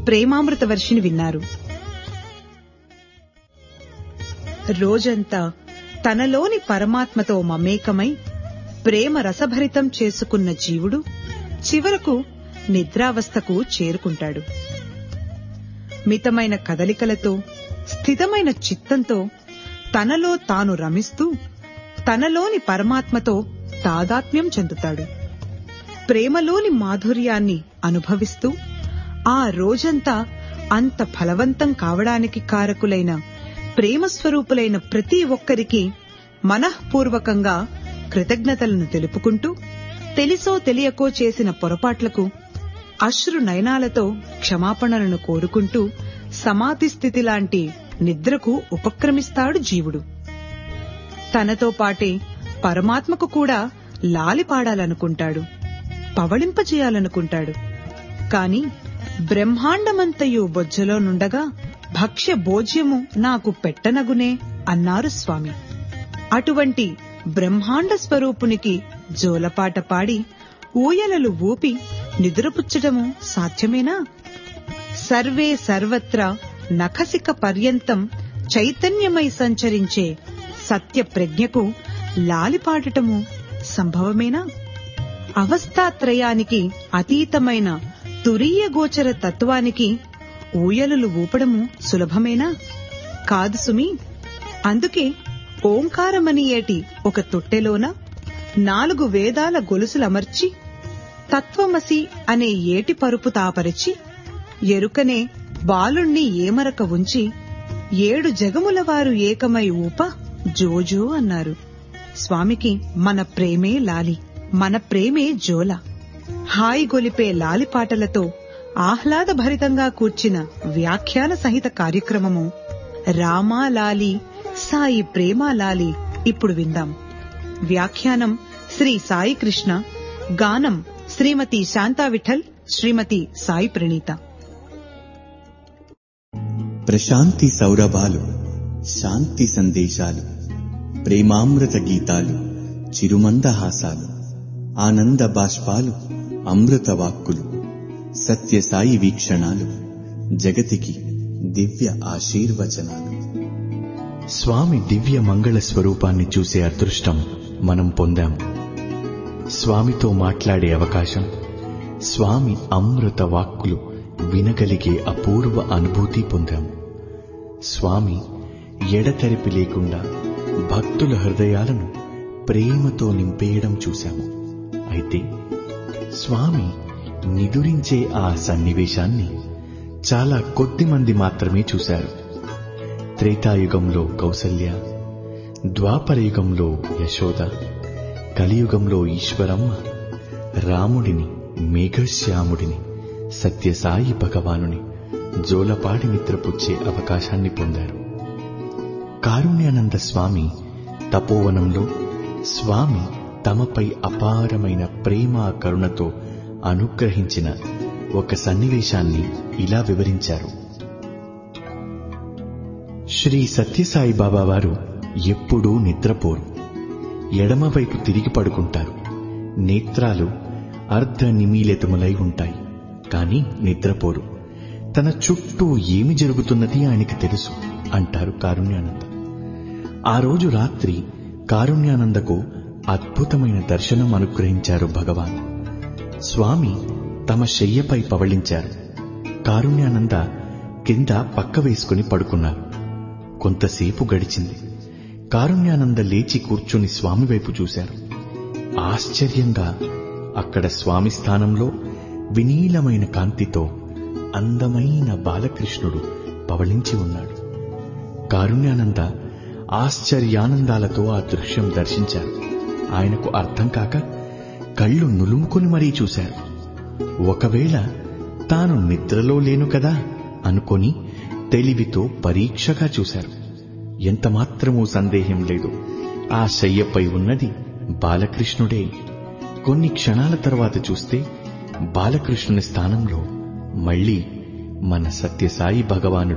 ప్రేమామృత వర్షిని విన్నారు రోజంతా తనలోని పరమాత్మతో మమేకమై ప్రేమ రసభరితం చేసుకున్న జీవుడు చివరకు నిద్రావస్థకు చేరుకుంటాడు మితమైన కదలికలతో స్థితమైన చిత్తంతో తనలో తాను రమిస్తూ తనలోని పరమాత్మతో తాదాత్మ్యం చెందుతాడు ప్రేమలోని మాధుర్యాన్ని అనుభవిస్తూ ఆ రోజంతా అంత ఫలవంతం కావడానికి కారకులైన ప్రేమస్వరూపులైన ప్రతి ఒక్కరికి మనఃపూర్వకంగా కృతజ్ఞతలను తెలుపుకుంటూ తెలిసో తెలియకో చేసిన పొరపాట్లకు అశ్రు నయనాలతో క్షమాపణలను కోరుకుంటూ సమాధి స్థితి లాంటి నిద్రకు ఉపక్రమిస్తాడు జీవుడు తనతో పాటే పరమాత్మకు కూడా లాలి పాడాలనుకుంటాడు పవళింపజేయాలనుకుంటాడు కాని బ్రహ్మాండమంతయు బొజ్జలో నుండగా భక్ష్య భోజ్యము నాకు పెట్టనగునే అన్నారు స్వామి అటువంటి బ్రహ్మాండ స్వరూపునికి జోలపాట పాడి ఊయలలు ఊపి నిద్రపుచ్చటము సాధ్యమేనా సర్వే సర్వత్రా నఖసిక పర్యంతం చైతన్యమై సంచరించే సత్య ప్రజ్ఞకు లాలిపాడటము సంభవమేనా అవస్థాత్రయానికి అతీతమైన తురీయ గోచర తత్వానికి ఊయలులు ఊపడము సులభమేనా కాదు సుమి అందుకే ఓంకారమనియేటి ఒక తొట్టెలోన నాలుగు వేదాల గొలుసులమర్చి తత్వమసి అనే ఏటి పరుపు తాపరిచి ఎరుకనే బాలుణ్ణి ఏమరక ఉంచి ఏడు జగముల వారు ఏకమై ఊప జోజో అన్నారు స్వామికి మన ప్రేమే లాలి మన ప్రేమే జోల హాయి గొలిపే లాలిపాటలతో ఆహ్లాదభరితంగా కూర్చిన వ్యాఖ్యాన సహిత కార్యక్రమము రామాలాలి సాయి ప్రేమాలాలి ఇప్పుడు విందాం వ్యాఖ్యానం శ్రీ సాయి కృష్ణ గానం శ్రీమతి శాంతా విఠల్ శ్రీమతి సాయి ప్రణీత ప్రశాంతి సౌరభాలు శాంతి సందేశాలు ప్రేమామృత గీతాలు చిరుమందహాసాలు ఆనంద బాష్పాలు అమృత వాక్కులు సత్యసాయి వీక్షణాలు జగతికి దివ్య ఆశీర్వచనాలు స్వామి దివ్య మంగళ స్వరూపాన్ని చూసే అదృష్టం మనం పొందాం స్వామితో మాట్లాడే అవకాశం స్వామి అమృత వాక్కులు వినగలిగే అపూర్వ అనుభూతి పొందాం స్వామి ఎడతెరిపి లేకుండా భక్తుల హృదయాలను ప్రేమతో నింపేయడం చూశాము అయితే స్వామి నిదురించే ఆ సన్నివేశాన్ని చాలా కొద్ది మంది మాత్రమే చూశారు త్రేతాయుగంలో కౌసల్య ద్వాపరయుగంలో యశోద కలియుగంలో ఈశ్వరమ్మ రాముడిని మేఘశ్యాముడిని సత్యసాయి భగవానుని జోలపాడి నిద్రపుచ్చే అవకాశాన్ని పొందారు కారుణ్యానంద స్వామి తపోవనంలో స్వామి తమపై అపారమైన ప్రేమ కరుణతో అనుగ్రహించిన ఒక సన్నివేశాన్ని ఇలా వివరించారు శ్రీ సత్యసాయి బాబా వారు ఎప్పుడూ నిద్రపోరు ఎడమవైపు తిరిగి పడుకుంటారు నేత్రాలు అర్ధ నిమీలితములై ఉంటాయి కాని నిద్రపోరు తన చుట్టూ ఏమి జరుగుతున్నది ఆయనకి తెలుసు అంటారు కారుణ్యానంద ఆ రోజు రాత్రి కారుణ్యానందకు అద్భుతమైన దర్శనం అనుగ్రహించారు భగవాన్ స్వామి తమ శయ్యపై పవళించారు కారుణ్యానంద కింద పక్క వేసుకుని పడుకున్నారు కొంతసేపు గడిచింది కారుణ్యానంద లేచి కూర్చుని స్వామి వైపు చూశారు ఆశ్చర్యంగా అక్కడ స్వామి స్థానంలో వినీలమైన కాంతితో అందమైన బాలకృష్ణుడు పవళించి ఉన్నాడు కారుణ్యానంద ఆశ్చర్యానందాలతో ఆ దృశ్యం దర్శించారు ఆయనకు అర్థం కాక కళ్ళు నులుముకుని మరీ చూశారు ఒకవేళ తాను నిద్రలో లేను కదా అనుకొని తెలివితో పరీక్షగా చూశారు ఎంతమాత్రమూ సందేహం లేదు ఆ శయ్యపై ఉన్నది బాలకృష్ణుడే కొన్ని క్షణాల తర్వాత చూస్తే బాలకృష్ణుని స్థానంలో మళ్ళీ మన సత్యసాయి భగవానుడు